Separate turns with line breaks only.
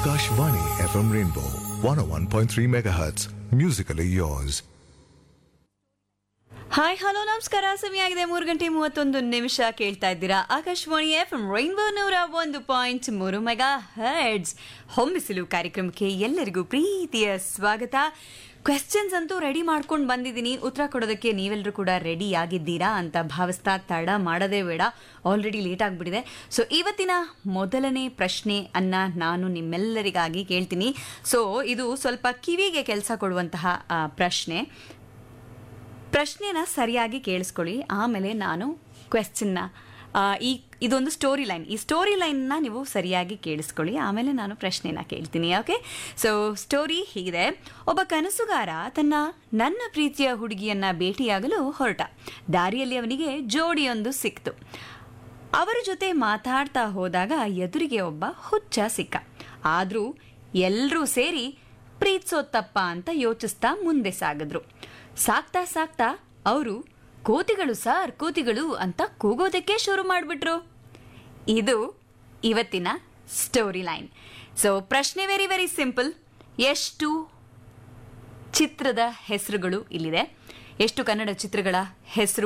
Akashvani FM Rainbow 101.3 MHz. Musically yours.
Hi hello ನಮಸ್ಕಾರ ಸಮಯ ಆಗಿದೆ ಮೂರು ಗಂಟೆ ಮೂವತ್ತೊಂದು ನಿಮಿಷ ಕೇಳ್ತಾ ಇದ್ದೀರಾ ಆಕಾಶವಾಣಿ ಎಫ್ ರೈನ್ಬೋ ನೂರ ಒಂದು ಪಾಯಿಂಟ್ ಮೂರು ಮೆಗಾ ಹರ್ಡ್ಸ್ ಹೊಮ್ಮಿಸಲು ಕಾರ್ಯಕ್ರಮಕ್ಕೆ ಎಲ್ಲರಿಗೂ ಪ್ರೀತಿಯ ಸ್ವಾಗತ ಕ್ವೆಶ್ಚನ್ಸ್ ಅಂತೂ ರೆಡಿ ಮಾಡ್ಕೊಂಡು ಬಂದಿದ್ದೀನಿ ಉತ್ತರ ಕೊಡೋದಕ್ಕೆ ನೀವೆಲ್ಲರೂ ಕೂಡ ರೆಡಿ ಆಗಿದ್ದೀರಾ ಅಂತ ಭಾವಿಸ್ತಾ ತಡ ಮಾಡೋದೇ ಬೇಡ ಆಲ್ರೆಡಿ ಲೇಟ್ ಆಗಿಬಿಟ್ಟಿದೆ ಸೊ ಇವತ್ತಿನ ಮೊದಲನೇ ಪ್ರಶ್ನೆ ಅನ್ನ ನಾನು ನಿಮ್ಮೆಲ್ಲರಿಗಾಗಿ ಕೇಳ್ತೀನಿ ಸೊ ಇದು ಸ್ವಲ್ಪ ಕಿವಿಗೆ ಕೆಲಸ ಕೊಡುವಂತಹ ಆ, ಪ್ರಶ್ನೆ ಪ್ರಶ್ನೆನ ಸರಿಯಾಗಿ ಕೇಳಿಸ್ಕೊಳ್ಳಿ ಆಮೇಲೆ ನಾನು ಕ್ವೆಶ್ಚನ್ನ ಈ ಇದೊಂದು ಸ್ಟೋರಿ ಲೈನ್ ಈ ಸ್ಟೋರಿ ಲೈನ್ನ ನೀವು ಸರಿಯಾಗಿ ಕೇಳಿಸ್ಕೊಳ್ಳಿ ಆಮೇಲೆ ನಾನು ಪ್ರಶ್ನೆನ ಕೇಳ್ತೀನಿ ಓಕೆ ಸೊ ಸ್ಟೋರಿ ಹೀಗಿದೆ ಒಬ್ಬ ಕನಸುಗಾರ ತನ್ನ ನನ್ನ ಪ್ರೀತಿಯ ಹುಡುಗಿಯನ್ನ ಭೇಟಿಯಾಗಲು ಹೊರಟ ದಾರಿಯಲ್ಲಿ ಅವನಿಗೆ ಜೋಡಿಯೊಂದು ಸಿಕ್ತು ಅವರ ಜೊತೆ ಮಾತಾಡ್ತಾ ಹೋದಾಗ ಎದುರಿಗೆ ಒಬ್ಬ ಹುಚ್ಚ ಸಿಕ್ಕ ಆದ್ರೂ ಎಲ್ರೂ ಸೇರಿ ಪ್ರೀತಿಸೋತಪ್ಪ ಅಂತ ಯೋಚಿಸ್ತಾ ಮುಂದೆ ಸಾಗಿದ್ರು ಸಾಕ್ತಾ ಸಾಕ್ತಾ ಅವರು ಕೋತಿಗಳು ಸಾರ್ ಕೋತಿಗಳು ಅಂತ ಕೂಗೋದಕ್ಕೆ ಶುರು ಮಾಡಿಬಿಟ್ರು ಇದು ಇವತ್ತಿನ ಸ್ಟೋರಿ ಲೈನ್ ಸೊ ಪ್ರಶ್ನೆ ವೆರಿ ವೆರಿ ಸಿಂಪಲ್ ಎಷ್ಟು ಚಿತ್ರದ ಹೆಸರುಗಳು ಇಲ್ಲಿದೆ ಎಷ್ಟು ಕನ್ನಡ ಚಿತ್ರಗಳ ಹೆಸರು